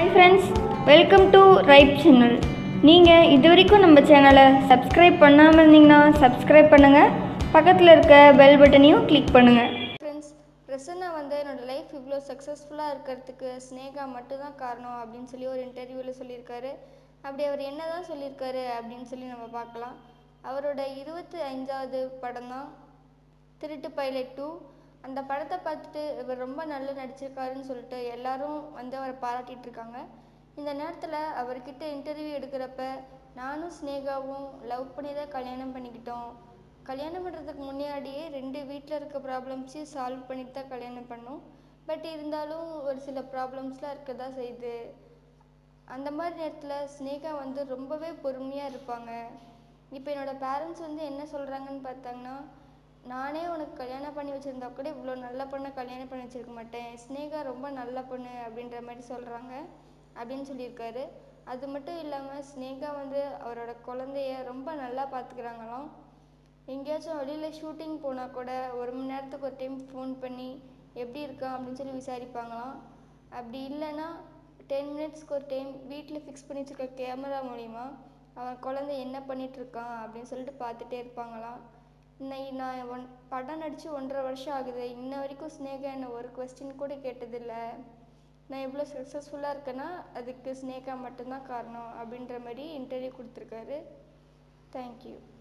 friends welcome to right channel நீங்கள் இது வரைக்கும் நம்ம சேனலை சப்ஸ்கிரைப் பண்ணாமல் இருந்தீங்கன்னா சப்ஸ்கிரைப் பண்ணுங்கள் பக்கத்தில் இருக்க பெல் பட்டனையும் கிளிக் பண்ணுங்கள் ஃப்ரெண்ட்ஸ் பிரசன்னா வந்து என்னோடய லைஃப் இவ்வளோ சக்ஸஸ்ஃபுல்லாக இருக்கிறதுக்கு ஸ்னேகா மட்டும்தான் காரணம் அப்படின்னு சொல்லி ஒரு இன்டர்வியூவில் சொல்லியிருக்காரு அப்படி அவர் என்ன தான் சொல்லியிருக்காரு அப்படின்னு சொல்லி நம்ம பார்க்கலாம் அவரோட இருபத்தி ஐந்தாவது படம் தான் திருட்டு பைலட் டூ அந்த படத்தை பார்த்துட்டு இவர் ரொம்ப நல்லா நடிச்சிருக்காருன்னு சொல்லிட்டு எல்லாரும் வந்து அவரை பாராட்டிட்டு இருக்காங்க இந்த நேரத்தில் அவர்கிட்ட இன்டர்வியூ எடுக்கிறப்ப நானும் ஸ்னேகாவும் லவ் பண்ணி தான் கல்யாணம் பண்ணிக்கிட்டோம் கல்யாணம் பண்ணுறதுக்கு முன்னாடியே ரெண்டு வீட்டில் இருக்க ப்ராப்ளம்ஸையும் சால்வ் பண்ணிட்டு தான் கல்யாணம் பண்ணோம் பட் இருந்தாலும் ஒரு சில ப்ராப்ளம்ஸ்லாம் இருக்க தான் செய்யுது அந்த மாதிரி நேரத்தில் ஸ்னேகா வந்து ரொம்பவே பொறுமையாக இருப்பாங்க இப்போ என்னோடய பேரண்ட்ஸ் வந்து என்ன சொல்கிறாங்கன்னு பார்த்தாங்கன்னா நானே உனக்கு கல்யாணம் பண்ணி வச்சுருந்தா கூட இவ்வளோ நல்ல பொண்ணை கல்யாணம் பண்ணி வச்சிருக்க மாட்டேன் ஸ்னேகா ரொம்ப நல்ல பொண்ணு அப்படின்ற மாதிரி சொல்கிறாங்க அப்படின்னு சொல்லியிருக்காரு அது மட்டும் இல்லாமல் ஸ்னேகா வந்து அவரோட குழந்தைய ரொம்ப நல்லா பார்த்துக்கிறாங்களாம் எங்கேயாச்சும் வெளியில் ஷூட்டிங் போனால் கூட ஒரு மணி நேரத்துக்கு ஒரு டைம் ஃபோன் பண்ணி எப்படி இருக்கான் அப்படின்னு சொல்லி விசாரிப்பாங்களாம் அப்படி இல்லைன்னா டென் மினிட்ஸ்க்கு ஒரு டைம் வீட்டில் ஃபிக்ஸ் பண்ணி வச்சுருக்க கேமரா மூலிமா அவன் குழந்தை என்ன பண்ணிட்டு இருக்கான் அப்படின்னு சொல்லிட்டு பார்த்துட்டே இருப்பாங்களாம் இன்னைக்கு நான் ஒன் படம் நடித்து ஒன்றரை வருஷம் ஆகுது இன்ன வரைக்கும் ஸ்னேகா என்னை ஒரு கொஸ்டின் கூட கேட்டதில்ல நான் எவ்வளோ சக்ஸஸ்ஃபுல்லாக இருக்கேன்னா அதுக்கு ஸ்னேகா மட்டும்தான் காரணம் அப்படின்ற மாதிரி இன்டர்வியூ கொடுத்துருக்காரு தேங்க்யூ